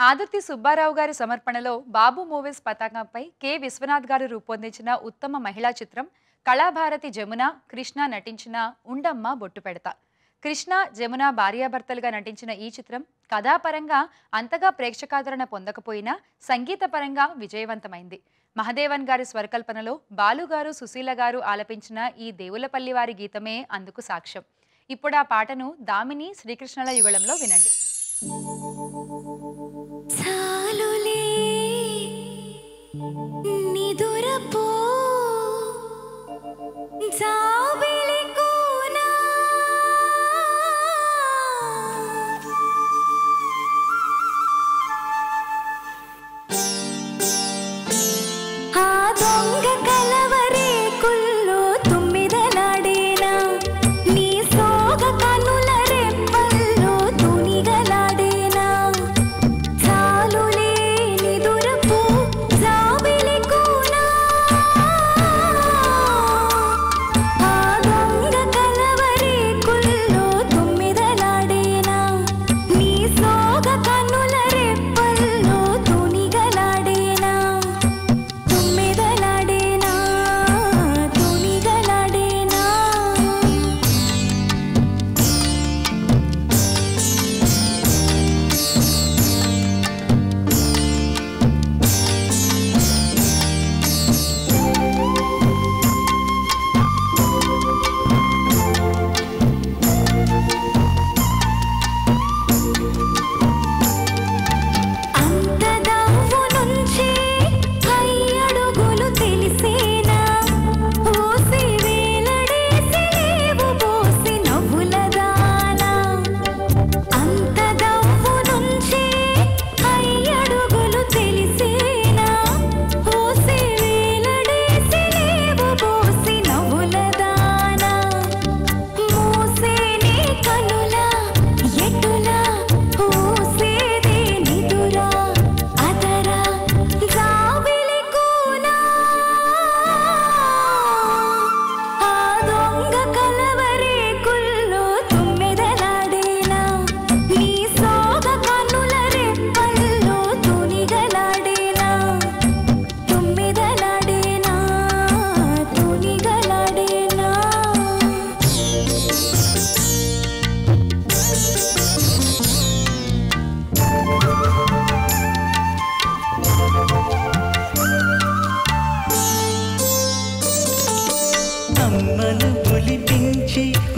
ఆదుర్తి సుబ్బారావు గారి సమర్పణలో బాబు మూవీస్ పతాకంపై కె విశ్వనాథ్ గారు రూపొందించిన ఉత్తమ మహిళా చిత్రం కళాభారతి జమున కృష్ణ నటించిన ఉండమ్మ బొట్టు పెడతా కృష్ణ జమున భార్యాభర్తలుగా నటించిన ఈ చిత్రం కథాపరంగా అంతగా ప్రేక్షకాదరణ పొందకపోయినా సంగీతపరంగా విజయవంతమైంది మహదేవన్ గారి స్వరకల్పనలో బాలు గారు సుశీల గారు ఆలపించిన ఈ దేవులపల్లి వారి గీతమే అందుకు సాక్ష్యం ఇప్పుడు ఆ పాటను దామిని శ్రీకృష్ణల యుగళంలో వినండి చాలులే నిదురపో జాబిలి కోనా ఆ దొంగ కలవరే కుల్లో తుమ్మిదలాడేనా నీ సోగ కనుల రెప్పల్లో తునిగలాడేనా చాలులే నిదురపు జాబిలి కోనా ఆ దొంగ కలవరే కుల్లో తుమ్మిదలాడేనా నీ సోగ కనుల రెప్పల్లో తునిగలాడేనా తుమ్మెదలాడేనా తునిగలాడేనా అంత దవ్వు నుంచి అయ్యడుగులు తెలిసేనా ఓసి వేలడేసి లేవు పోసి నవ్వుల దానా అంత దవ్వు నుంచి అయ్యడుగులు తెలిసేనా ఓసి వేలడేసి లేవు పోసి నవ్వుల దానా మూసేనే కనులా ఎటులా ఊసేదే నిదురా అదరా జాబిలి కూనా ఆ దొంగ కలవరే కుల్లో తుమ్మెదలాడేనా నీ సోగ కన్నుల రెప్పల్లో తునిగలాడేనా తుమ్మెదలాడేనా తునిగలాడేనా అమ్మను ఒలిపించి